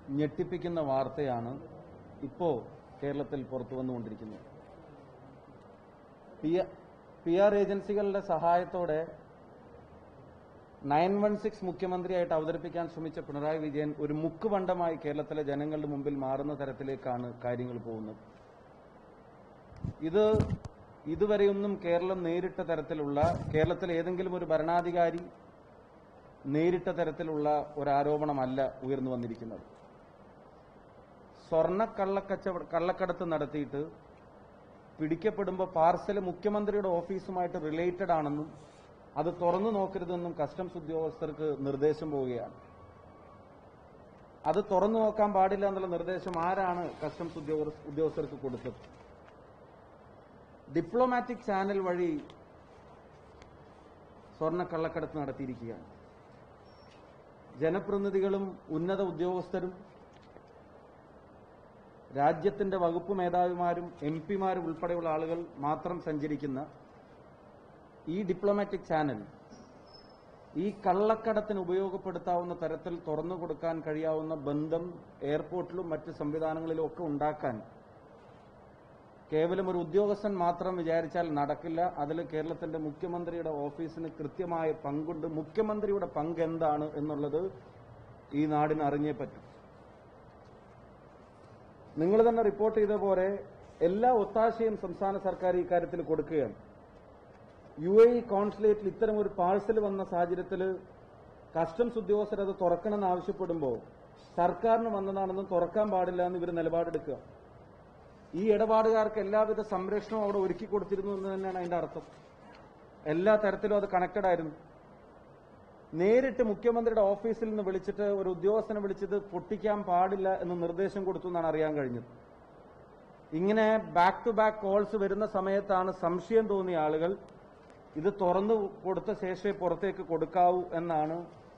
ഞെട്ടിപ്പിക്കുന്ന വാർത്തയാണ് ഇപ്പോൾ കേരളത്തിൽ പുറത്തു വന്നുകൊണ്ടിരിക്കുന്നത് പി ആർ ഏജൻസികളുടെ സഹായത്തോടെ നയൻ വൺ സിക്സ് മുഖ്യമന്ത്രിയായിട്ട് അവതരിപ്പിക്കാൻ ശ്രമിച്ച പിണറായി വിജയൻ ഒരു മുക്കുപണ്ടമായി കേരളത്തിലെ ജനങ്ങളുടെ മുമ്പിൽ മാറുന്ന തരത്തിലേക്കാണ് കാര്യങ്ങൾ പോകുന്നത് ഇത് ഇതുവരെയൊന്നും കേരളം നേരിട്ട തരത്തിലുള്ള കേരളത്തിലെ ഏതെങ്കിലും ഒരു ഭരണാധികാരി നേരിട്ട തരത്തിലുള്ള ഒരു ആരോപണമല്ല ഉയർന്നു വന്നിരിക്കുന്നത് സ്വർണ്ണ കള്ളക്കച്ചവട കള്ളക്കടത്ത് നടത്തിയിട്ട് പിടിക്കപ്പെടുമ്പോൾ പാർസൽ മുഖ്യമന്ത്രിയുടെ ഓഫീസുമായിട്ട് റിലേറ്റഡ് ആണെന്നും അത് തുറന്നു നോക്കരുതെന്നും കസ്റ്റംസ് ഉദ്യോഗസ്ഥർക്ക് നിർദ്ദേശം പോവുകയാണ് അത് തുറന്നു നോക്കാൻ പാടില്ല എന്നുള്ള നിർദ്ദേശം ആരാണ് കസ്റ്റംസ് ഉദ്യോഗ- ഉദ്യോഗസ്ഥർക്ക് കൊടുത്തത് ഡിപ്ലോമാറ്റിക് ചാനൽ വഴി സ്വർണ്ണ കള്ളക്കടത്ത് നടത്തിയിരിക്കുകയാണ് ജനപ്രതിനിധികളും ഉന്നത ഉദ്യോഗസ്ഥരും രാജ്യത്തിന്റെ വകുപ്പ് മേധാവിമാരും എം പിമാരും ഉൾപ്പെടെയുള്ള ആളുകൾ മാത്രം സഞ്ചരിക്കുന്ന ഈ ഡിപ്ലോമാറ്റിക് ചാനൽ ഈ കള്ളക്കടത്തിന് ഉപയോഗപ്പെടുത്താവുന്ന തരത്തിൽ തുറന്നു കൊടുക്കാൻ കഴിയാവുന്ന ബന്ധം എയർപോർട്ടിലും മറ്റ് സംവിധാനങ്ങളിലും ഒക്കെ ഉണ്ടാക്കാൻ കേവലം ഒരു ഉദ്യോഗസ്ഥൻ മാത്രം വിചാരിച്ചാൽ നടക്കില്ല അതിൽ കേരളത്തിന്റെ മുഖ്യമന്ത്രിയുടെ ഓഫീസിന് കൃത്യമായ പങ്കുണ്ട് മുഖ്യമന്ത്രിയുടെ പങ്ക് എന്താണ് എന്നുള്ളത് ഈ നാടിന് അറിഞ്ഞേ പറ്റും നിങ്ങൾ തന്നെ റിപ്പോർട്ട് ചെയ്ത പോലെ എല്ലാ ഒത്താശയും സംസ്ഥാന സർക്കാർ ഇക്കാര്യത്തിൽ കൊടുക്കുകയാണ് യു എ ഇ കോൺസുലേറ്റിൽ ഇത്തരം ഒരു പാഴ്സൽ വന്ന സാഹചര്യത്തിൽ കസ്റ്റംസ് ഉദ്യോഗസ്ഥർ അത് തുറക്കണമെന്ന് ആവശ്യപ്പെടുമ്പോൾ സർക്കാരിന് വന്നതാണെന്നും തുറക്കാൻ പാടില്ല എന്ന് ഇവർ നിലപാടെടുക്കുക ഈ ഇടപാടുകാർക്ക് എല്ലാവിധ സംരക്ഷണവും അവിടെ ഒരുക്കി കൊടുത്തിരുന്നു എന്ന് തന്നെയാണ് അതിന്റെ അർത്ഥം എല്ലാ തരത്തിലും അത് കണക്റ്റഡ് ആയിരുന്നു നേരിട്ട് മുഖ്യമന്ത്രിയുടെ ഓഫീസിൽ നിന്ന് വിളിച്ചിട്ട് ഒരു ഉദ്യോഗസ്ഥനെ വിളിച്ചത് പൊട്ടിക്കാൻ പാടില്ല എന്ന് നിർദ്ദേശം കൊടുത്തു എന്നാണ് അറിയാൻ കഴിഞ്ഞത് ഇങ്ങനെ ബാക്ക് ടു ബാക്ക് കോൾസ് വരുന്ന സമയത്താണ് സംശയം തോന്നിയ ആളുകൾ ഇത് തുറന്നു കൊടുത്ത ശേഷമേ പുറത്തേക്ക് കൊടുക്കാവൂ എന്നാണ്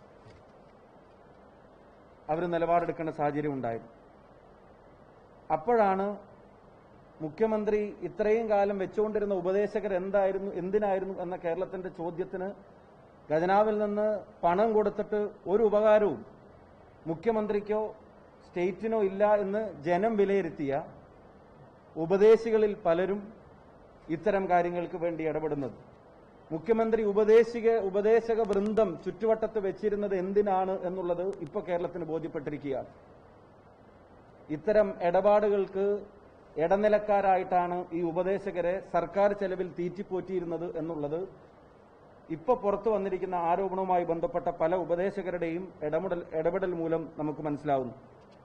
അവർ നിലപാടെടുക്കേണ്ട സാഹചര്യം ഉണ്ടായത് അപ്പോഴാണ് മുഖ്യമന്ത്രി ഇത്രയും കാലം വെച്ചുകൊണ്ടിരുന്ന ഉപദേശകർ എന്തായിരുന്നു എന്തിനായിരുന്നു എന്ന കേരളത്തിന്റെ ചോദ്യത്തിന് ഖജനാവിൽ നിന്ന് പണം കൊടുത്തിട്ട് ഒരു ഉപകാരവും മുഖ്യമന്ത്രിക്കോ സ്റ്റേറ്റിനോ ഇല്ല എന്ന് ജനം വിലയിരുത്തിയ ഉപദേശികളിൽ പലരും ഇത്തരം കാര്യങ്ങൾക്ക് വേണ്ടി ഇടപെടുന്നത് മുഖ്യമന്ത്രി ഉപദേശിക ഉപദേശക വൃന്ദം ചുറ്റുവട്ടത്ത് വെച്ചിരുന്നത് എന്തിനാണ് എന്നുള്ളത് ഇപ്പൊ കേരളത്തിന് ബോധ്യപ്പെട്ടിരിക്കുകയാണ് ഇത്തരം ഇടപാടുകൾക്ക് ഇടനിലക്കാരായിട്ടാണ് ഈ ഉപദേശകരെ സർക്കാർ ചെലവിൽ തീറ്റിപ്പോറ്റിയിരുന്നത് എന്നുള്ളത് ഇപ്പൊ പുറത്തു വന്നിരിക്കുന്ന ആരോപണവുമായി ബന്ധപ്പെട്ട പല ഉപദേശകരുടെയും ഇടപെടൽ ഇടപെടൽ മൂലം നമുക്ക് മനസ്സിലാവുന്നു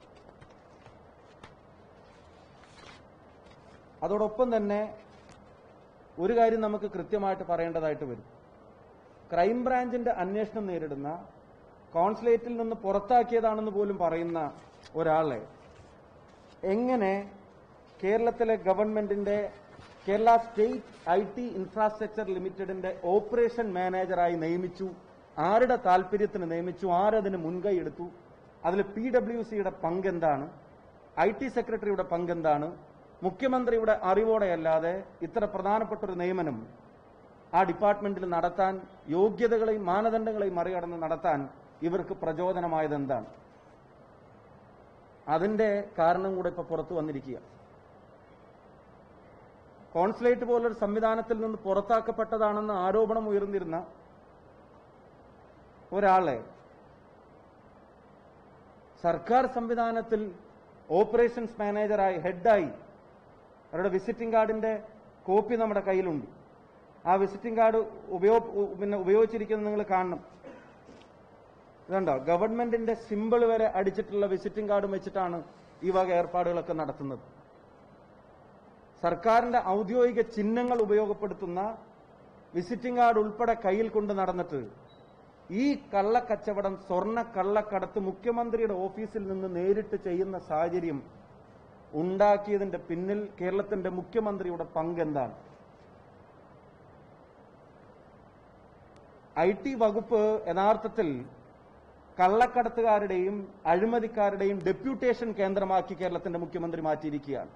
അതോടൊപ്പം തന്നെ ഒരു കാര്യം നമുക്ക് കൃത്യമായിട്ട് പറയേണ്ടതായിട്ട് വരും ക്രൈംബ്രാഞ്ചിന്റെ അന്വേഷണം നേരിടുന്ന കോൺസുലേറ്റിൽ നിന്ന് പുറത്താക്കിയതാണെന്ന് പോലും പറയുന്ന ഒരാളെ എങ്ങനെ കേരളത്തിലെ ഗവൺമെന്റിന്റെ Kerala state I T infrastructure ലിമിറ്റഡിന്റെ ഓപ്പറേഷൻ മാനേജറായി നിയമിച്ചു ആരുടെ താല്പര്യത്തിന് നിയമിച്ചു ആരതിന് മുൻകൈ എടുത്തു അതിൽ പി ഡബ്ല്യു സിയുടെ പങ്ക് എന്താണ് ഐ ടി സെക്രട്ടറിയുടെ പങ്ക് എന്താണ് മുഖ്യമന്ത്രിയുടെ അറിവോടെയല്ലാതെ ഇത്ര പ്രധാനപ്പെട്ട ഒരു നിയമനം ആ ഡിപ്പാർട്ട്മെന്റിൽ നടത്താൻ യോഗ്യതകളെയും മാനദണ്ഡങ്ങളെയും മറികടന്ന് നടത്താൻ ഇവർക്ക് പ്രചോദനമായത് എന്താണ് അതിന്റെ കാരണം കൂടെ ഇപ്പൊ പുറത്തു വന്നിരിക്കുക കോൺസുലേറ്റ് പോലൊരു സംവിധാനത്തിൽ നിന്ന് പുറത്താക്കപ്പെട്ടതാണെന്ന് ആരോപണം ഉയർന്നിരുന്ന ഒരാളെ സർക്കാർ സംവിധാനത്തിൽ ഓപ്പറേഷൻസ് മാനേജറായി ഹെഡായി അവരുടെ വിസിറ്റിംഗ് കാർഡിന്റെ കോപ്പി നമ്മുടെ കയ്യിലുണ്ട് ആ വിസിറ്റിംഗ് കാർഡ് ഉപയോഗ പിന്നെ ഉപയോഗിച്ചിരിക്കുന്നത് നിങ്ങൾ കാണണം ഇതുണ്ടോ ഗവൺമെന്റിന്റെ സിമ്പിൾ വരെ അടിച്ചിട്ടുള്ള വിസിറ്റിംഗ് കാർഡും വെച്ചിട്ടാണ് ഈ വക ഏർപ്പാടുകളൊക്കെ നടത്തുന്നത് സർക്കാരിന്റെ ഔദ്യോഗിക ചിഹ്നങ്ങൾ ഉപയോഗപ്പെടുത്തുന്ന വിസിറ്റിംഗ് കാർഡ് ഉൾപ്പെടെ കയ്യിൽ കൊണ്ട് നടന്നിട്ട് ഈ കള്ളക്കച്ചവടം സ്വർണ്ണ കള്ളക്കടത്ത് മുഖ്യമന്ത്രിയുടെ ഓഫീസിൽ നിന്ന് നേരിട്ട് ചെയ്യുന്ന സാഹചര്യം ഉണ്ടാക്കിയതിന്റെ പിന്നിൽ കേരളത്തിന്റെ മുഖ്യമന്ത്രിയുടെ പങ്ക് എന്താണ് ഐ ടി വകുപ്പ് യഥാർത്ഥത്തിൽ കള്ളക്കടത്തുകാരുടെയും അഴിമതിക്കാരുടെയും ഡെപ്യൂട്ടേഷൻ കേന്ദ്രമാക്കി കേരളത്തിന്റെ മുഖ്യമന്ത്രി മാറ്റിയിരിക്കുകയാണ്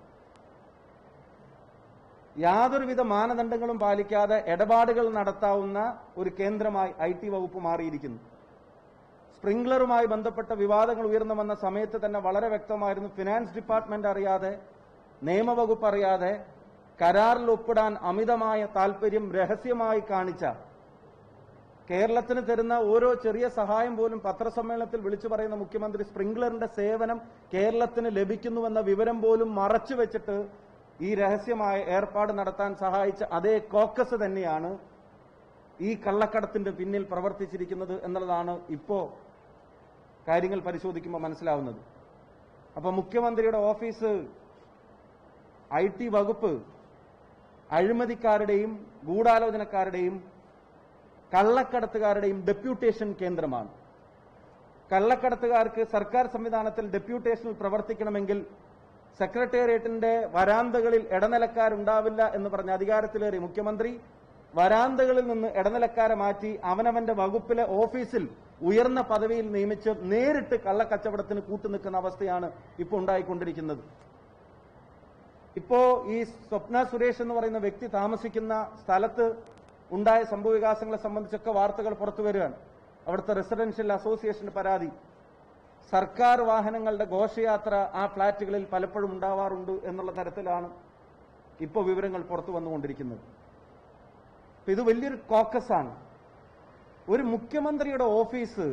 യാതൊരുവിധ മാനദണ്ഡങ്ങളും പാലിക്കാതെ ഇടപാടുകൾ നടത്താവുന്ന ഒരു കേന്ദ്രമായി ഐ ടി വകുപ്പ് മാറിയിരിക്കുന്നു സ്പ്രിംഗ്ലറുമായി ബന്ധപ്പെട്ട വിവാദങ്ങൾ ഉയർന്നു വന്ന സമയത്ത് തന്നെ വളരെ വ്യക്തമായിരുന്നു ഫിനാൻസ് ഡിപ്പാർട്ട്മെന്റ് അറിയാതെ നിയമവകുപ്പ് അറിയാതെ കരാറിൽ ഒപ്പിടാൻ അമിതമായ താൽപര്യം രഹസ്യമായി കാണിച്ച കേരളത്തിന് തരുന്ന ഓരോ ചെറിയ സഹായം പോലും പത്രസമ്മേളനത്തിൽ വിളിച്ചു പറയുന്ന മുഖ്യമന്ത്രി സ്പ്രിംഗ്ലറിന്റെ സേവനം കേരളത്തിന് ലഭിക്കുന്നുവെന്ന വിവരം പോലും മറച്ചു വെച്ചിട്ട് ഈ രഹസ്യമായ ഏർപ്പാട് നടത്താൻ സഹായിച്ച അതേ കോക്കസ് തന്നെയാണ് ഈ കള്ളക്കടത്തിന്റെ പിന്നിൽ പ്രവർത്തിച്ചിരിക്കുന്നത് എന്നുള്ളതാണ് ഇപ്പോ കാര്യങ്ങൾ പരിശോധിക്കുമ്പോൾ മനസ്സിലാവുന്നത് അപ്പൊ മുഖ്യമന്ത്രിയുടെ ഓഫീസ് ഐ ടി വകുപ്പ് അഴിമതിക്കാരുടെയും ഗൂഢാലോചനക്കാരുടെയും കള്ളക്കടത്തുകാരുടെയും ഡെപ്യൂട്ടേഷൻ കേന്ദ്രമാണ് കള്ളക്കടത്തുകാർക്ക് സർക്കാർ സംവിധാനത്തിൽ ഡെപ്യൂട്ടേഷനിൽ പ്രവർത്തിക്കണമെങ്കിൽ സെക്രട്ടേറിയറ്റിന്റെ വരാന്തകളിൽ ഇടനിലക്കാരുണ്ടാവില്ല എന്ന് പറഞ്ഞ അധികാരത്തിലേറി മുഖ്യമന്ത്രി വരാന്തകളിൽ നിന്ന് ഇടനിലക്കാരെ മാറ്റി അവനവന്റെ വകുപ്പിലെ ഓഫീസിൽ ഉയർന്ന പദവിയിൽ നിയമിച്ച് നേരിട്ട് കള്ളക്കച്ചവടത്തിന് കൂട്ടുനിൽക്കുന്ന അവസ്ഥയാണ് ഇപ്പോൾ ഉണ്ടായിക്കൊണ്ടിരിക്കുന്നത് ഇപ്പോ ഈ സ്വപ്ന സുരേഷ് എന്ന് പറയുന്ന വ്യക്തി താമസിക്കുന്ന സ്ഥലത്ത് ഉണ്ടായ സംഭവവികാസങ്ങളെ സംബന്ധിച്ചൊക്കെ വാർത്തകൾ പുറത്തു വരികയാണ് അവിടുത്തെ റെസിഡൻഷ്യൽ അസോസിയേഷന്റെ പരാതി സർക്കാർ വാഹനങ്ങളുടെ ഘോഷയാത്ര ആ ഫ്ളാറ്റുകളിൽ പലപ്പോഴും ഉണ്ടാവാറുണ്ട് എന്നുള്ള തരത്തിലാണ് ഇപ്പോൾ വിവരങ്ങൾ പുറത്തു വന്നുകൊണ്ടിരിക്കുന്നത് അപ്പൊ ഇത് വലിയൊരു കോക്കസാണ് ഒരു മുഖ്യമന്ത്രിയുടെ ഓഫീസ്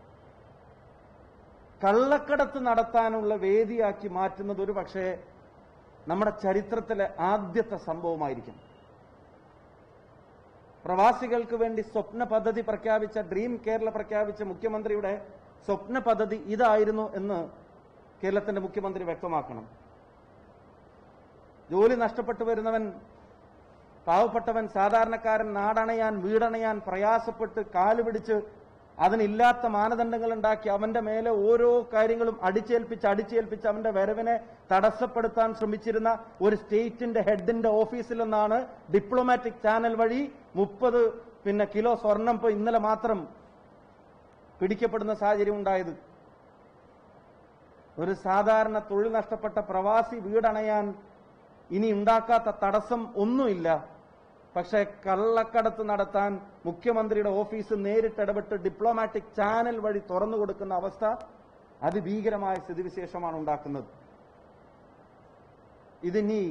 കള്ളക്കടത്ത് നടത്താനുള്ള വേദിയാക്കി മാറ്റുന്നത് ഒരു പക്ഷേ നമ്മുടെ ചരിത്രത്തിലെ ആദ്യത്തെ സംഭവമായിരിക്കും പ്രവാസികൾക്ക് വേണ്ടി സ്വപ്ന പദ്ധതി പ്രഖ്യാപിച്ച ഡ്രീം കേരള പ്രഖ്യാപിച്ച മുഖ്യമന്ത്രിയുടെ സ്വപ്ന പദ്ധതി ഇതായിരുന്നു എന്ന് കേരളത്തിന്റെ മുഖ്യമന്ത്രി വ്യക്തമാക്കണം ജോലി നഷ്ടപ്പെട്ടു വരുന്നവൻ പാവപ്പെട്ടവൻ സാധാരണക്കാരൻ നാടണയാൻ വീടണയാൻ പ്രയാസപ്പെട്ട് കാലുപിടിച്ച് അതിനില്ലാത്ത മാനദണ്ഡങ്ങൾ ഉണ്ടാക്കി അവന്റെ മേലെ ഓരോ കാര്യങ്ങളും അടിച്ചേൽപ്പിച്ച് അടിച്ചേൽപ്പിച്ച് അവന്റെ വരവിനെ തടസ്സപ്പെടുത്താൻ ശ്രമിച്ചിരുന്ന ഒരു സ്റ്റേറ്റിന്റെ ഹെഡിന്റെ ഓഫീസിൽ നിന്നാണ് ഡിപ്ലോമാറ്റിക് ചാനൽ വഴി മുപ്പത് പിന്നെ കിലോ സ്വർണം ഇപ്പൊ ഇന്നലെ മാത്രം പിടിക്കപ്പെടുന്ന സാഹചര്യം ഉണ്ടായത് ഒരു സാധാരണ തൊഴിൽ നഷ്ടപ്പെട്ട പ്രവാസി വീടണയാൻ ഇനി ഉണ്ടാക്കാത്ത തടസ്സം ഒന്നുമില്ല പക്ഷേ കള്ളക്കടത്ത് നടത്താൻ മുഖ്യമന്ത്രിയുടെ ഓഫീസ് നേരിട്ട് ഇടപെട്ട് ഡിപ്ലോമാറ്റിക് ചാനൽ വഴി തുറന്നു കൊടുക്കുന്ന അവസ്ഥ അതിഭീകരമായ സ്ഥിതിവിശേഷമാണ് ഉണ്ടാക്കുന്നത് ഇതിനി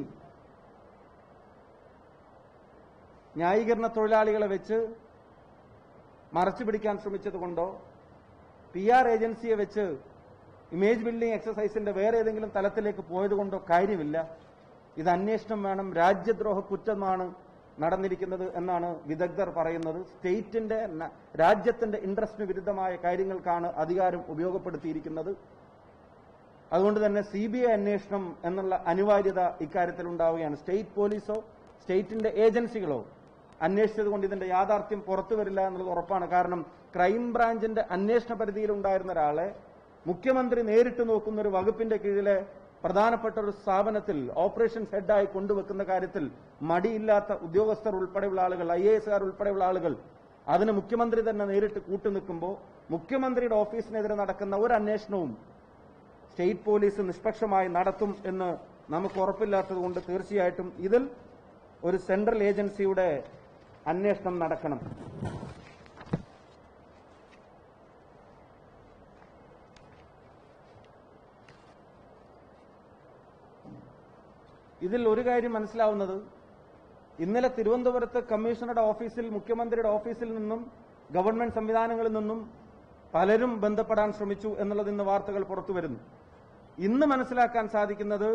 ന്യായീകരണ തൊഴിലാളികളെ വെച്ച് മറച്ചു പിടിക്കാൻ ശ്രമിച്ചത് കൊണ്ടോ പി ആർ ഏജൻസിയെ വെച്ച് ഇമേജ് ബിൽഡിംഗ് എക്സസൈസിന്റെ വേറെ ഏതെങ്കിലും തലത്തിലേക്ക് പോയത് കൊണ്ടോ കാര്യമില്ല ഇത് അന്വേഷണം വേണം രാജ്യദ്രോഹ കുറ്റമാണ് നടന്നിരിക്കുന്നത് എന്നാണ് വിദഗ്ധർ പറയുന്നത് സ്റ്റേറ്റിന്റെ ന- രാജ്യത്തിന്റെ ഇൻട്രസ്റ്റിന് വിരുദ്ധമായ കാര്യങ്ങൾക്കാണ് അധികാരം ഉപയോഗപ്പെടുത്തിയിരിക്കുന്നത് അതുകൊണ്ട് തന്നെ സി ബി ഐ അന്വേഷണം എന്നുള്ള അനിവാര്യത ഇക്കാര്യത്തിൽ ഉണ്ടാവുകയാണ് സ്റ്റേറ്റ് പോലീസോ സ്റ്റേറ്റിന്റെ ഏജൻസികളോ അന്വേഷിച്ചത് കൊണ്ട് ഇതിന്റെ യാഥാർത്ഥ്യം പുറത്തു വരില്ല എന്നുള്ളത് ഉറപ്പാണ് കാരണം ക്രൈം ബ്രാഞ്ചിന്റെ അന്വേഷണ പരിധിയിൽ ഉണ്ടായിരുന്ന ഒരാളെ മുഖ്യമന്ത്രി നേരിട്ട് നോക്കുന്ന ഒരു വകുപ്പിന്റെ കീഴിലെ പ്രധാനപ്പെട്ട ഒരു സ്ഥാപനത്തിൽ ഓപ്പറേഷൻസ് ഹെഡായി കൊണ്ടുവെക്കുന്ന കാര്യത്തിൽ മടിയില്ലാത്ത ഉദ്യോഗസ്ഥർ ഉൾപ്പെടെയുള്ള ആളുകൾ ഐ എ എസുകാർ ഉൾപ്പെടെയുള്ള ആളുകൾ അതിന് മുഖ്യമന്ത്രി തന്നെ നേരിട്ട് കൂട്ടുനിൽക്കുമ്പോൾ മുഖ്യമന്ത്രിയുടെ ഓഫീസിനെതിരെ നടക്കുന്ന ഒരു അന്വേഷണവും സ്റ്റേറ്റ് പോലീസ് നിഷ്പക്ഷമായി നടത്തും എന്ന് നമുക്ക് ഉറപ്പില്ലാത്തത് കൊണ്ട് തീർച്ചയായിട്ടും ഇതിൽ ഒരു സെൻട്രൽ ഏജൻസിയുടെ അന്വേഷണം നടക്കണം ഇതിൽ ഒരു കാര്യം മനസ്സിലാവുന്നത് ഇന്നലെ തിരുവനന്തപുരത്ത് കമ്മീഷണറുടെ ഓഫീസിൽ മുഖ്യമന്ത്രിയുടെ ഓഫീസിൽ നിന്നും ഗവൺമെന്റ് സംവിധാനങ്ങളിൽ നിന്നും പലരും ബന്ധപ്പെടാൻ ശ്രമിച്ചു എന്നുള്ളത് ഇന്ന് വാർത്തകൾ പുറത്തു വരുന്നു ഇന്ന് മനസ്സിലാക്കാൻ സാധിക്കുന്നത്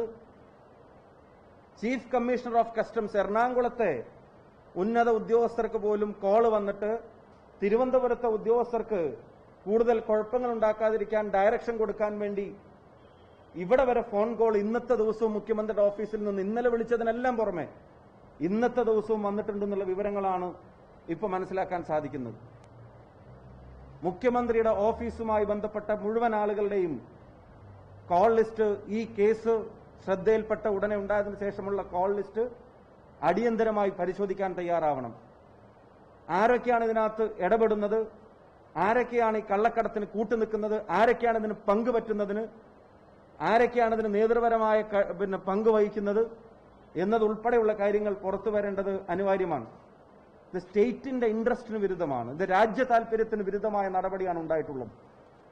ചീഫ് കമ്മീഷണർ ഓഫ് കസ്റ്റംസ് എറണാകുളത്തെ ഉന്നത ഉദ്യോഗസ്ഥർക്ക് പോലും കോള് വന്നിട്ട് തിരുവനന്തപുരത്തെ ഉദ്യോഗസ്ഥർക്ക് കൂടുതൽ കുഴപ്പങ്ങൾ ഉണ്ടാക്കാതിരിക്കാൻ ഡയറക്ഷൻ കൊടുക്കാൻ വേണ്ടി ഇവിടെ വരെ ഫോൺ കോൾ ഇന്നത്തെ ദിവസവും മുഖ്യമന്ത്രിയുടെ ഓഫീസിൽ നിന്ന് ഇന്നലെ വിളിച്ചതിനെല്ലാം പുറമെ ഇന്നത്തെ ദിവസവും വന്നിട്ടുണ്ടെന്നുള്ള വിവരങ്ങളാണ് ഇപ്പൊ മനസ്സിലാക്കാൻ സാധിക്കുന്നത് മുഖ്യമന്ത്രിയുടെ ഓഫീസുമായി ബന്ധപ്പെട്ട മുഴുവൻ ആളുകളുടെയും കോൾ ലിസ്റ്റ് ഈ കേസ് ശ്രദ്ധയിൽപ്പെട്ട ഉടനെ ഉണ്ടായതിനു ശേഷമുള്ള കോൾ ലിസ്റ്റ് അടിയന്തരമായി പരിശോധിക്കാൻ തയ്യാറാവണം ആരൊക്കെയാണ് ഇതിനകത്ത് ഇടപെടുന്നത് ആരൊക്കെയാണ് ഈ കള്ളക്കടത്തിന് കൂട്ടുനിൽക്കുന്നത് ആരൊക്കെയാണ് ഇതിന് പങ്കുപറ്റുന്നതിന് ആരൊക്കെയാണ് ഇതിന് നേതൃപരമായ ക- പിന്നെ പങ്ക് വഹിക്കുന്നത് എന്നതുൾപ്പെടെയുള്ള കാര്യങ്ങൾ പുറത്തു വരേണ്ടത് അനിവാര്യമാണ് ഇത് സ്റ്റേറ്റിന്റെ ഇൻട്രസ്റ്റിന് വിരുദ്ധമാണ് ഇത് രാജ്യ താല്പര്യത്തിന് വിരുദ്ധമായ നടപടിയാണ് ഉണ്ടായിട്ടുള്ളത്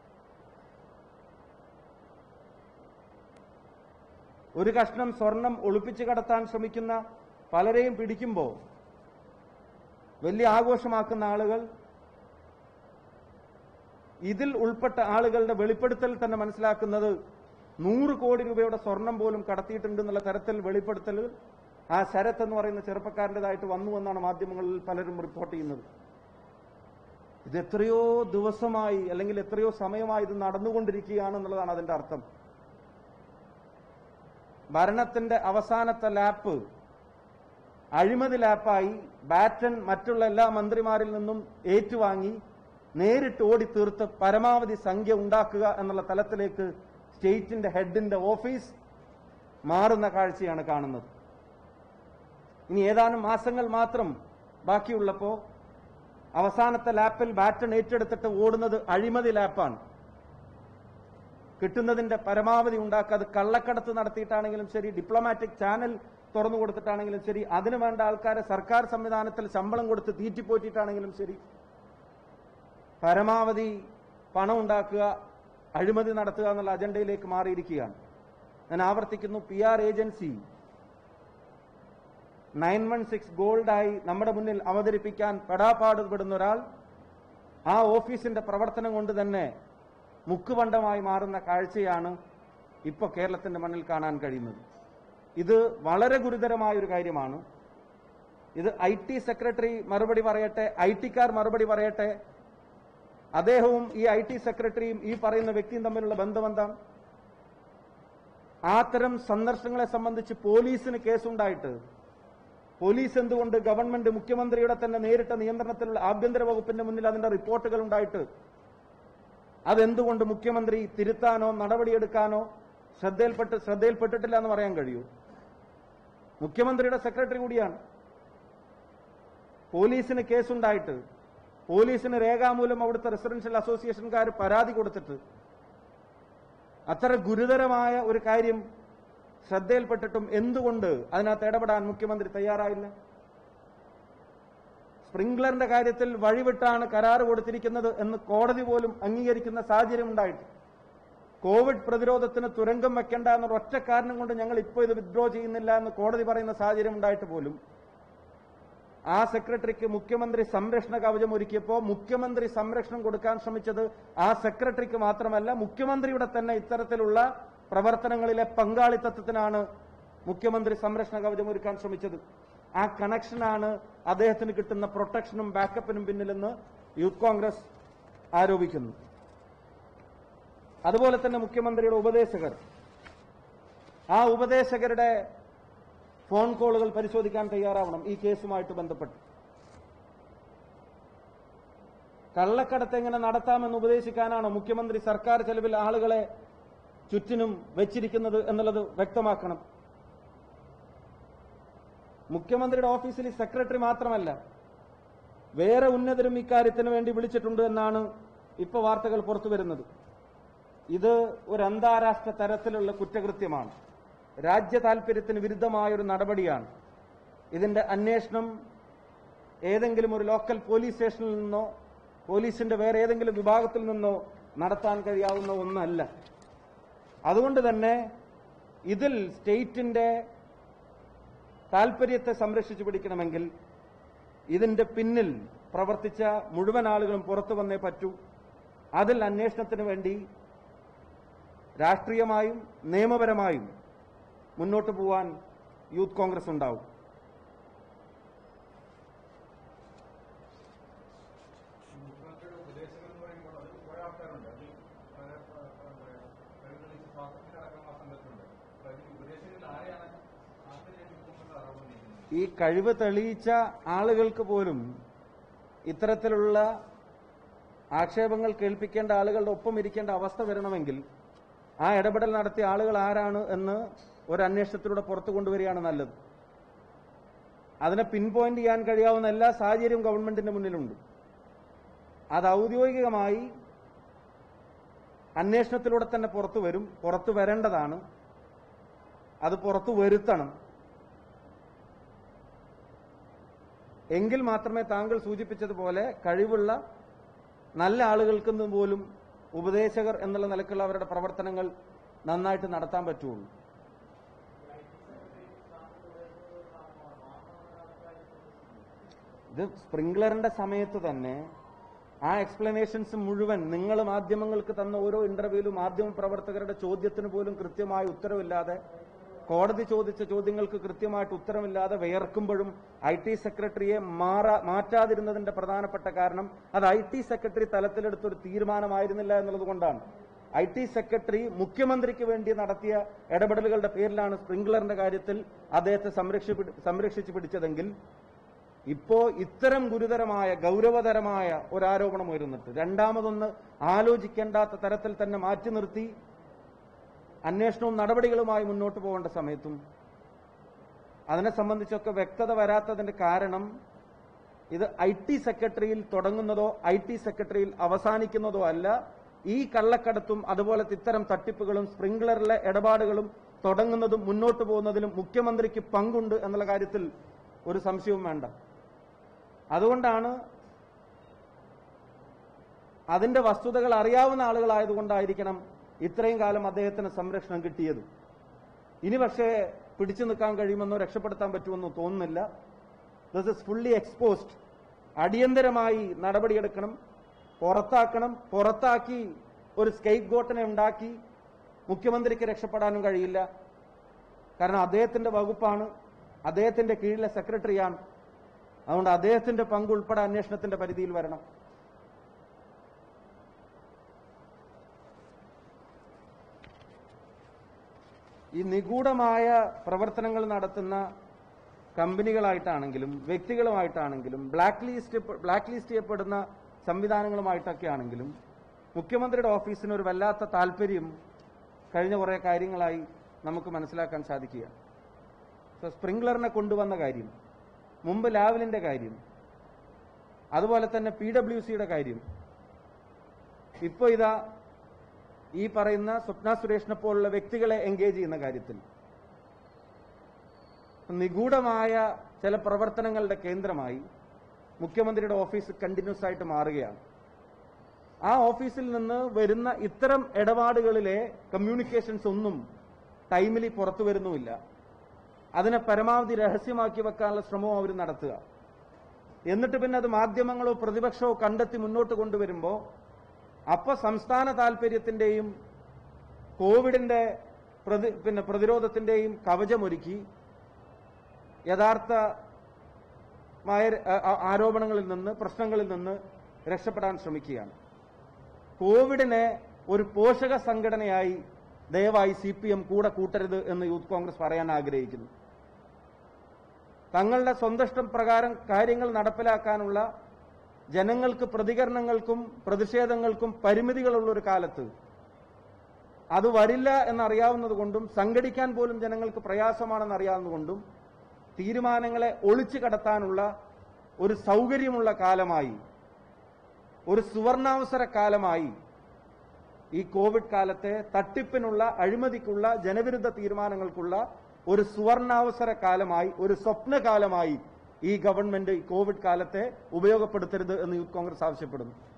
ഒരു കഷ്ണം സ്വർണം ഒളിപ്പിച്ചു കടത്താൻ ശ്രമിക്കുന്ന പലരെയും പിടിക്കുമ്പോൾ വലിയ ആഘോഷമാക്കുന്ന ആളുകൾ ഇതിൽ ഉൾപ്പെട്ട ആളുകളുടെ വെളിപ്പെടുത്തൽ തന്നെ മനസ്സിലാക്കുന്നത് നൂറ് കോടി രൂപയുടെ സ്വർണം പോലും കടത്തിയിട്ടുണ്ട് എന്നുള്ള തരത്തിൽ വെളിപ്പെടുത്തൽ ആ ശരത് എന്ന് പറയുന്ന ചെറുപ്പക്കാരൻ്റെതായിട്ട് വന്നു എന്നാണ് മാധ്യമങ്ങളിൽ പലരും റിപ്പോർട്ട് ചെയ്യുന്നത് ഇത് എത്രയോ ദിവസമായി അല്ലെങ്കിൽ എത്രയോ സമയമായി ഇത് നടന്നുകൊണ്ടിരിക്കുകയാണ് എന്നുള്ളതാണ് അതിന്റെ അർത്ഥം ഭരണത്തിന്റെ അവസാനത്തെ ലാപ്പ് അഴിമതി ലാപ്പായി ബാറ്റൺ മറ്റുള്ള എല്ലാ മന്ത്രിമാരിൽ നിന്നും ഏറ്റുവാങ്ങി നേരിട്ട് ഓടിത്തീർത്ത് പരമാവധി സംഖ്യ ഉണ്ടാക്കുക എന്നുള്ള തലത്തിലേക്ക് സ്റ്റേറ്റിന്റെ ഹെഡിന്റെ ഓഫീസ് മാറുന്ന കാഴ്ചയാണ് കാണുന്നത് ഇനി ഏതാനും മാസങ്ങൾ മാത്രം ബാക്കിയുള്ളപ്പോ അവസാനത്തെ ലാപ്പിൽ ബാറ്റൺ ഏറ്റെടുത്തിട്ട് ഓടുന്നത് അഴിമതി ലാപ്പാണ് കിട്ടുന്നതിന്റെ പരമാവധി ഉണ്ടാക്കുക അത് കള്ളക്കടത്ത് നടത്തിയിട്ടാണെങ്കിലും ശരി ഡിപ്ലോമാറ്റിക് ചാനൽ തുറന്നു കൊടുത്തിട്ടാണെങ്കിലും ശരി അതിനു വേണ്ട ആൾക്കാരെ സർക്കാർ സംവിധാനത്തിൽ ശമ്പളം കൊടുത്ത് തീറ്റിപ്പോറ്റിയിട്ടാണെങ്കിലും ശരി പരമാവധി പണം ഉണ്ടാക്കുക അഴിമതി നടത്തുക എന്നുള്ള അജണ്ടയിലേക്ക് മാറിയിരിക്കുകയാണ് ഞാൻ ആവർത്തിക്കുന്നു P R agency nine one six ഗോൾഡായി നമ്മുടെ മുന്നിൽ അവതരിപ്പിക്കാൻ പെടാപ്പാടുപെടുന്ന ഒരാൾ ആ ഓഫീസിന്റെ പ്രവർത്തനം കൊണ്ട് തന്നെ മുക്കുപണ്ടമായി മാറുന്ന കാഴ്ചയാണ് ഇപ്പോൾ കേരളത്തിന്റെ മണ്ണിൽ കാണാൻ കഴിയുന്നത് ഇത് വളരെ ഗുരുതരമായ ഒരു കാര്യമാണ് ഇത് ഐ ടി സെക്രട്ടറി മറുപടി പറയട്ടെ ഐ ടിക്കാർ മറുപടി പറയട്ടെ അദ്ദേഹവും ഈ ഐ ടി സെക്രട്ടറിയും ഈ പറയുന്ന വ്യക്തിയും തമ്മിലുള്ള ബന്ധം എന്താണ് അത്തരം സന്ദർശനങ്ങളെ സംബന്ധിച്ച് പോലീസിന് കേസുണ്ടായിട്ട് പോലീസ് എന്തുകൊണ്ട് ഗവൺമെന്റ് മുഖ്യമന്ത്രിയുടെ തന്നെ നേരിട്ട നിയന്ത്രണത്തിലുള്ള ആഭ്യന്തര വകുപ്പിന്റെ മുന്നിൽ അതിന്റെ റിപ്പോർട്ടുകൾ ഉണ്ടായിട്ട് അതെന്തുകൊണ്ട് മുഖ്യമന്ത്രി തിരുത്താനോ നടപടിയെടുക്കാനോ ശ്രദ്ധയിൽപ്പെട്ട് ശ്രദ്ധയിൽപ്പെട്ടിട്ടില്ല എന്ന് പറയാൻ കഴിയൂ മുഖ്യമന്ത്രിയുടെ സെക്രട്ടറി കൂടിയാണ് പോലീസിന് കേസുണ്ടായിട്ട് പോലീസിന് രേഖാമൂലം അവിടുത്തെ റെസിഡൻഷ്യൽ അസോസിയേഷൻകാർ പരാതി കൊടുത്തിട്ട് അത്ര ഗുരുതരമായ ഒരു കാര്യം ശ്രദ്ധയിൽപ്പെട്ടിട്ടും എന്തുകൊണ്ട് അതിനകത്ത് ഇടപെടാൻ മുഖ്യമന്ത്രി തയ്യാറായില്ല സ്പ്രിംഗ്ലറിന്റെ കാര്യത്തിൽ വഴിവിട്ടാണ് കരാർ കൊടുത്തിരിക്കുന്നത് എന്ന് കോടതി പോലും അംഗീകരിക്കുന്ന സാഹചര്യം ഉണ്ടായിട്ട് കോവിഡ് പ്രതിരോധത്തിന് തുരങ്കം വെക്കേണ്ട എന്നൊരു ഒറ്റ കാരണം കൊണ്ട് ഞങ്ങൾ ഇപ്പോൾ ഇത് വിത്ഡ്രോ ചെയ്യുന്നില്ല എന്ന് കോടതി പറയുന്ന സാഹചര്യം ഉണ്ടായിട്ട് പോലും ആ സെക്രട്ടറിക്ക് മുഖ്യമന്ത്രി സംരക്ഷണ കവചം ഒരുക്കിയപ്പോൾ മുഖ്യമന്ത്രി സംരക്ഷണം കൊടുക്കാൻ ശ്രമിച്ചത് ആ സെക്രട്ടറിക്ക് മാത്രമല്ല മുഖ്യമന്ത്രിയുടെ തന്നെ ഇത്തരത്തിലുള്ള പ്രവർത്തനങ്ങളിലെ പങ്കാളിത്തത്തിനാണ് മുഖ്യമന്ത്രി സംരക്ഷണ കവചം ഒരുക്കാൻ ശ്രമിച്ചത് ആ കണക്ഷനാണ് അദ്ദേഹത്തിന് കിട്ടുന്ന പ്രൊട്ടക്ഷനും ബാക്കപ്പിനും പിന്നിലെന്ന് യൂത്ത് കോൺഗ്രസ് ആരോപിക്കുന്നു അതുപോലെ തന്നെ മുഖ്യമന്ത്രിയുടെ ഉപദേശകർ ആ ഉപദേശകരുടെ ഫോൺ കോളുകൾ പരിശോധിക്കാൻ തയ്യാറാവണം ഈ കേസുമായിട്ട് ബന്ധപ്പെട്ട് കള്ളക്കടത്ത് എങ്ങനെ നടത്താമെന്ന് ഉപദേശിക്കാനാണോ മുഖ്യമന്ത്രി സർക്കാർ ചെലവിൽ ആളുകളെ ചുറ്റിനും വെച്ചിരിക്കുന്നത് എന്നുള്ളത് വ്യക്തമാക്കണം മുഖ്യമന്ത്രിയുടെ ഓഫീസിൽ ഈ സെക്രട്ടറി മാത്രമല്ല വേറെ ഉന്നതരും ഇക്കാര്യത്തിന് വേണ്ടി വിളിച്ചിട്ടുണ്ട് എന്നാണ് ഇപ്പൊ വാർത്തകൾ പുറത്തു വരുന്നത് ഇത് ഒരു അന്താരാഷ്ട്ര തരത്തിലുള്ള കുറ്റകൃത്യമാണ് രാജ്യ താൽപര്യത്തിന് വിരുദ്ധമായ ഒരു നടപടിയാണ് ഇതിന്റെ അന്വേഷണം ഏതെങ്കിലും ഒരു ലോക്കൽ പോലീസ് സ്റ്റേഷനിൽ നിന്നോ പോലീസിന്റെ വേറെ ഏതെങ്കിലും വിഭാഗത്തിൽ നിന്നോ നടത്താൻ കഴിയാവുന്ന ഒന്നല്ല അതുകൊണ്ട് തന്നെ ഇതിൽ സ്റ്റേറ്റിന്റെ താൽപര്യത്തെ സംരക്ഷിച്ചു പിടിക്കണമെങ്കിൽ ഇതിന്റെ പിന്നിൽ പ്രവർത്തിച്ച മുഴുവൻ ആളുകളും പുറത്തു വന്നേ പറ്റൂ അതിൽ അന്വേഷണത്തിന് വേണ്ടി രാഷ്ട്രീയമായും നിയമപരമായും മുന്നോട്ട് പോവാൻ യൂത്ത് കോൺഗ്രസ് ഉണ്ടാവും മുഖ്യമന്ത്രിയുടെ ഉപദേശകർ എന്ന് പറയുമ്പോൾ അതിൽ കുറെ ആൾക്കാരുണ്ട് അതിൽ വളരെ പ- പ- എന്താ പറയാ, കഴിവുകളിൽ സ്വാതന്ത്ര്യത്തിനടക്കം ആ സംഘത്തിലുണ്ട് അപ്പൊ അതിൽ ഉപദേശകരിൽ ആരെയാണ് ആർക്കെതിരെ മുഖ്യമന്ത്രി ആരോപണിക്കുന്നത് ഈ കഴിവ് തെളിയിച്ച ആളുകൾക്ക് പോലും ഇത്തരത്തിലുള്ള ആക്ഷേപങ്ങൾ കേൾപ്പിക്കേണ്ട ആളുകളുടെ ഒപ്പം ഇരിക്കേണ്ട അവസ്ഥ വരണമെങ്കിൽ ആ ഇടപെടൽ നടത്തിയ ആളുകൾ ആരാണ് എന്ന് ഒരു അന്വേഷണത്തിലൂടെ പുറത്തു കൊണ്ടുവരികയാണ് നല്ലത് അതിനെ പിൻ പോയിന്റ് ചെയ്യാൻ കഴിയാവുന്ന എല്ലാ സാഹചര്യവും ഗവൺമെന്റിന്റെ മുന്നിലുണ്ട് അത് ഔദ്യോഗികമായി അന്വേഷണത്തിലൂടെ തന്നെ പുറത്തു വരും പുറത്തു വരേണ്ടതാണ് അത് പുറത്തു വരുത്തണം എങ്കിൽ മാത്രമേ താങ്കൾ സൂചിപ്പിച്ചതുപോലെ കഴിവുള്ള നല്ല ആളുകൾക്ക് പോലും ഉപദേശകർ എന്നുള്ള നിലക്കുള്ള അവരുടെ പ്രവർത്തനങ്ങൾ നന്നായിട്ട് നടത്താൻ പറ്റുള്ളൂ ഇത് സ്പ്രിംഗ്ലറിന്റെ സമയത്ത് തന്നെ ആ എക്സ്പ്ലനേഷൻസ് മുഴുവൻ നിങ്ങൾ മാധ്യമങ്ങൾക്ക് തന്ന ഓരോ ഇന്റർവ്യൂവിലും മാധ്യമ പ്രവർത്തകരുടെ ചോദ്യത്തിന് പോലും കൃത്യമായ ഉത്തരവില്ലാതെ കോടതി ചോദിച്ച ചോദ്യങ്ങൾക്ക് കൃത്യമായിട്ട് ഉത്തരമില്ലാതെ വിയർക്കുമ്പോഴും ഐ ടി സെക്രട്ടറിയെ മാറാ മാറ്റാതിരുന്നതിന്റെ പ്രധാനപ്പെട്ട കാരണം അത് ഐ ടി സെക്രട്ടറി തലത്തിലെടുത്തൊരു തീരുമാനമായിരുന്നില്ല എന്നുള്ളത് കൊണ്ടാണ് ഐ ടി സെക്രട്ടറി മുഖ്യമന്ത്രിക്ക് വേണ്ടി നടത്തിയ ഇടപെടലുകളുടെ പേരിലാണ് സ്പ്രിംഗ്ലറിന്റെ കാര്യത്തിൽ അദ്ദേഹത്തെ സംരക്ഷി സംരക്ഷിച്ചു പിടിച്ചതെങ്കിൽ ഇപ്പോ ഇത്തരം ഗുരുതരമായ ഗൗരവതരമായ ഒരു ആരോപണം ഉയരുന്നിട്ട് രണ്ടാമതൊന്ന് ആലോചിക്കേണ്ടാത്ത തരത്തിൽ തന്നെ മാറ്റി നിർത്തി അന്വേഷണവും നടപടികളുമായി മുന്നോട്ട് പോകേണ്ട സമയത്തും അതിനെ സംബന്ധിച്ചൊക്കെ വ്യക്തത വരാത്തതിന്റെ കാരണം ഇത് ഐ ടി സെക്രട്ടറിയിൽ തുടങ്ങുന്നതോ ഐ ടി സെക്രട്ടറിയിൽ അവസാനിക്കുന്നതോ അല്ല ഈ കള്ളക്കടത്തും അതുപോലത്തെ ഇത്തരം തട്ടിപ്പുകളും സ്പ്രിംഗ്ലറിലെ ഇടപാടുകളും തുടങ്ങുന്നതും മുന്നോട്ട് പോകുന്നതിലും മുഖ്യമന്ത്രിക്ക് പങ്കുണ്ട് എന്നുള്ള കാര്യത്തിൽ ഒരു സംശയവും വേണ്ട അതുകൊണ്ടാണ് അതിന്റെ വസ്തുതകൾ അറിയാവുന്ന ആളുകളായതുകൊണ്ടായിരിക്കണം ഇത്രയും കാലം അദ്ദേഹത്തിന് സംരക്ഷണം കിട്ടിയത് ഇനി പക്ഷേ പിടിച്ചു നിൽക്കാൻ കഴിയുമെന്നോ രക്ഷപ്പെടുത്താൻ പറ്റുമെന്നോ തോന്നുന്നില്ല ദിസ് ഇസ് ഫുള്ളി എക്സ്പോസ്ഡ് അടിയന്തരമായി നടപടിയെടുക്കണം പുറത്താക്കണം പുറത്താക്കി ഒരു സ്കേപ്പ് ഗോട്ടിനെ ഉണ്ടാക്കി മുഖ്യമന്ത്രിക്ക് രക്ഷപ്പെടാനും കഴിയില്ല കാരണം അദ്ദേഹത്തിന്റെ വകുപ്പാണ് അദ്ദേഹത്തിന്റെ കീഴിലെ സെക്രട്ടറിയാണ് അതുകൊണ്ട് അദ്ദേഹത്തിന്റെ പങ്ക് ഉൾപ്പെടെ അന്വേഷണത്തിന്റെ പരിധിയിൽ വരണം ഈ നിഗൂഢമായ പ്രവർത്തനങ്ങൾ നടത്തുന്ന കമ്പനികളായിട്ടാണെങ്കിലും വ്യക്തികളുമായിട്ടാണെങ്കിലും ബ്ലാക്ക് ലിസ്റ്റ് ബ്ലാക്ക് ലിസ്റ്റ് ചെയ്യപ്പെടുന്ന സംവിധാനങ്ങളുമായിട്ടൊക്കെ ആണെങ്കിലും മുഖ്യമന്ത്രിയുടെ ഓഫീസിന് ഒരു വല്ലാത്ത താല്പര്യം കഴിഞ്ഞ കുറേ കാര്യങ്ങളായി നമുക്ക് മനസ്സിലാക്കാൻ സാധിക്കുക സോ സ്പ്രിംഗ്ലറിനെ കൊണ്ടുവന്ന കാര്യം മുമ്പ് ലാവലിന്റെ കാര്യം അതുപോലെ തന്നെ പി ഡബ്ല്യു സിയുടെ കാര്യം ഇപ്പോൾ ഇതാ ഈ പറയുന്ന സ്വപ്ന സുരേഷിനെ പോലുള്ള വ്യക്തികളെ എൻഗേജ് ചെയ്യുന്ന കാര്യത്തിൽ നിഗൂഢമായ ചില പ്രവർത്തനങ്ങളുടെ കേന്ദ്രമായി മുഖ്യമന്ത്രിയുടെ ഓഫീസ് കണ്ടിന്യൂസ് ആയിട്ട് മാറുകയാണ് ആ ഓഫീസിൽ നിന്ന് വരുന്ന ഇത്തരം ഇടപാടുകളിലെ കമ്മ്യൂണിക്കേഷൻസ് ഒന്നും ടൈമിലി പുറത്തു വരുന്നുമില്ല അതിനെ പരമാവധി രഹസ്യമാക്കി വെക്കാനുള്ള ശ്രമവും അവർ നടത്തുക എന്നിട്ട് പിന്നെ അത് മാധ്യമങ്ങളോ പ്രതിപക്ഷമോ കണ്ടെത്തി മുന്നോട്ട് കൊണ്ടുവരുമ്പോൾ അപ്പൊ സംസ്ഥാന താല്പര്യത്തിന്റെയും കോവിഡിന്റെ പ്രതി പിന്നെ പ്രതിരോധത്തിന്റെയും കവചമൊരുക്കി യഥാർത്ഥമായ ആ- ആ- ആരോപണങ്ങളിൽ നിന്ന് പ്രശ്നങ്ങളിൽ നിന്ന് രക്ഷപ്പെടാൻ ശ്രമിക്കുകയാണ് കോവിഡിനെ ഒരു പോഷക സംഘടനയായി ദയവായി സി പി എം കൂടെ കൂട്ടരുത് എന്ന് യൂത്ത് കോൺഗ്രസ് പറയാൻ ആഗ്രഹിക്കുന്നു തങ്ങളുടെ സ്വന്തം ഇഷ്ടം പ്രകാരം കാര്യങ്ങൾ നടപ്പിലാക്കാനുള്ള ജനങ്ങൾക്ക് പ്രതികരണങ്ങൾക്കും പ്രതിഷേധങ്ങൾക്കും പരിമിതികളുള്ള ഒരു കാലത്ത് അത് വരില്ല എന്നറിയാവുന്നത് കൊണ്ടും സംഘടിക്കാൻ പോലും ജനങ്ങൾക്ക് പ്രയാസമാണെന്ന് അറിയാവുന്നതുകൊണ്ടും തീരുമാനങ്ങളെ ഒളിച്ചു കടത്താനുള്ള ഒരു സൗകര്യമുള്ള കാലമായി ഒരു സുവർണാവസര കാലമായി ഈ കോവിഡ് കാലത്തെ തട്ടിപ്പിനുള്ള അഴിമതിക്കുള്ള ജനവിരുദ്ധ തീരുമാനങ്ങൾക്കുള്ള ഒരു സുവർണാവസര കാലമായി ഒരു സ്വപ്നകാലമായി ഈ ഗവൺമെന്റ് ഈ കോവിഡ് കാലത്തെ ഉപയോഗപ്പെടുത്തരുത് എന്ന് യൂത്ത് കോൺഗ്രസ് ആവശ്യപ്പെടുന്നു